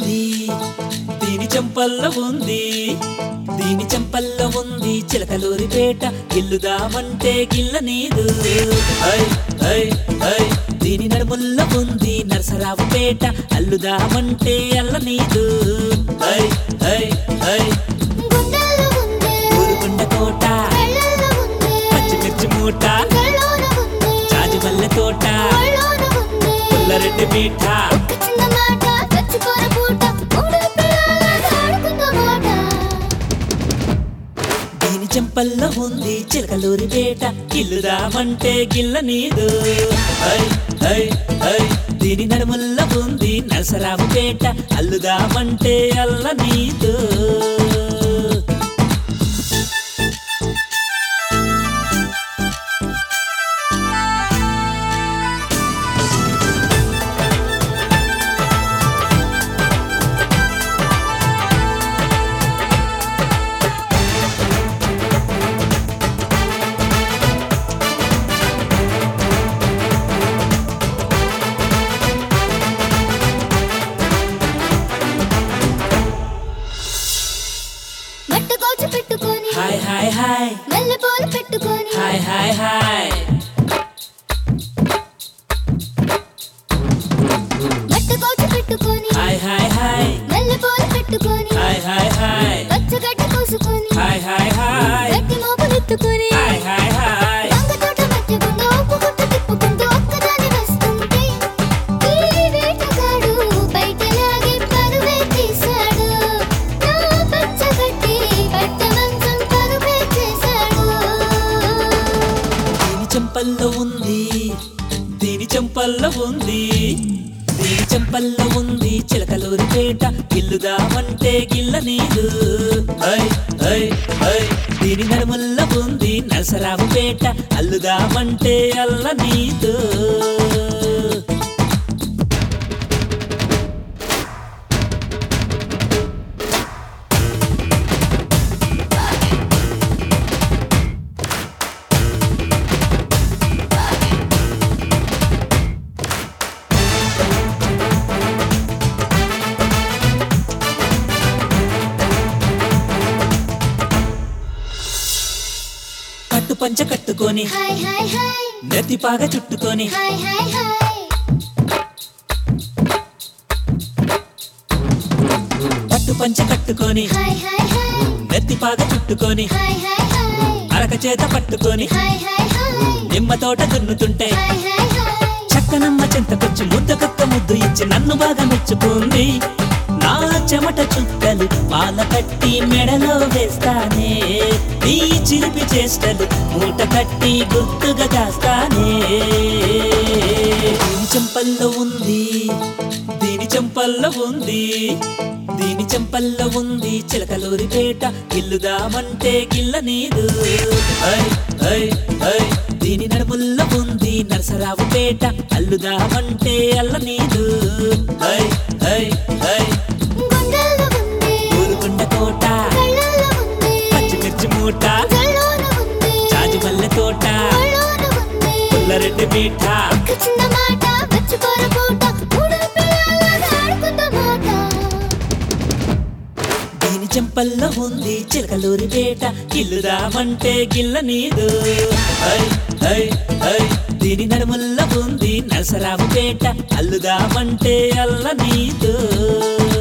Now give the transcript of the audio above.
ఉంది దీని చెంపల్లో ఉంది దీని చెంపల్లో ఉంది చిలకలూరి పేట గిల్లుదామంటే గిల్ల నీదు ఐ ఐ ఐ దీని నడుముల్లో ఉంది నరసరావు పేట అల్లుదామంటే అల్ల నీదు ఐ ఐ ఐ గుండెల్లో ఉందే ఊరుకుండ కోట కళ్ళల్లో ఉందే పచ్చిమిర్చి మూట కళ్ళలోన ఉందే జాజిమల్లె తోట ఒళ్ళోన ఉందే పుల్లరెడ్డి మీఠ ఒక్క చిన్న మాట చచ్చిపోర పూట మూడు పిల్లలాగా ఆడుకుందామాట దీని చెంపల్లో ఉంది చిలకలూరి పేట గిల్లుదామంటే గిల్ల నీదు ఐ ఐ ఐ దీని నడుముల్లో ఉంది నరసరావు పేట అల్లుదామంటే అల్ల నీదు మట్టుకోచి పెట్టుకొని హాయ్ హాయ్ హాయ్ మెల్ల పూలు పెట్టుకొని హాయ్ హాయ్ హాయ్ మట్టుకోచి పెట్టుకొని హాయ్ హాయ్ హాయ్ మెల్ల పూలు పెట్టుకొని హాయ్ హాయ్ హాయ్ పచ్చగడ్డ కోసుకొని హాయ్ హాయ్ హాయ్ గట్టి మోపులెత్తుకొని హాయ్ హాయ్ హాయ్ వంగ తోట మధ్యగుండా ఉప్పు గుట్ట తిప్పుకుంటూ ఒక్కదాని వస్తుంటే ఈ వేటగాడు బయటలాగి పరువే తీశాడు నా పచ్చగడ్డి పట్ట మంచం పరువే చేశాడు దీని చెంపల్లో ఉంది దీని చెంపల్లో ఉంది దీని చెంపల్లో ఉంది చిలకలూరి పేట గిల్లుదామంటే గిల్ల నీదు ఐ ఐ ఐ దీని నడుముల్లో ఉంది నరసరావు పేట అల్లుదామంటే అల్ల నీదు కట్టు పంచ కట్టుకొని హాయ్ హాయ్ హాయ్ నెత్తి పాగ చుట్టుకొని హాయ్ హాయ్ హాయ్ పట్టు పంచ కట్టుకొని హాయ్ హాయ్ హాయ్ నెత్తి పాగ చుట్టుకొని హాయ్ హాయ్ హాయ్ అరక చేత పట్టుకొని హాయ్ హాయ్ హాయ్ నిమ్మ తోట దున్నుతుంటే హాయ్ హాయ్ హాయ్ చక్కనమ్మ చెంతకొచ్చి ముద్దకొక్క ముద్దు ఇచ్చి నన్ను బాగా మెచ్చుకుంది నా చెమట చుక్కలు పాల కట్టి మెడలో వేస్తానే నీ చిలిపి చేష్టలు మూట కట్టి గుర్తుగా దాస్తానే దీని చెంపల్లో ఉంది దీని చెంపల్లో ఉంది దీని చెంపల్లో ఉంది చిలకలూరి పేట గిల్లుదామంటే గిల్ల నీదు ఐ ఐ ఐ దీని నడుముల్లో ఉంది నరసరావు పేట అల్లుదామంటే అల్ల నీదు ఐ ఐ ఐ గుండెల్లో ఉందే ఊరుకుండ కోట కళ్ళల్లో ఉందే పచ్చిమిర్చి మూట గల్లోన ఉందే జాజిమల్లె తోట ఒళ్ళోన ఉందే పుల్లరెడ్డి మీఠ ఒక్క చిన్న మాట మర్చిపోర పూట మూడు పిల్లలాగా ఆడుకుందామాట దీని చెంపల్లో ఉంది చిలకలూరి పేట గిల్లుదామంటే గిల్ల నీదు ఐ ఐ ఐ దీని నడుముల్లో ఉంది నరసరావు పేట అల్లుదామంటే అల్ల నీదు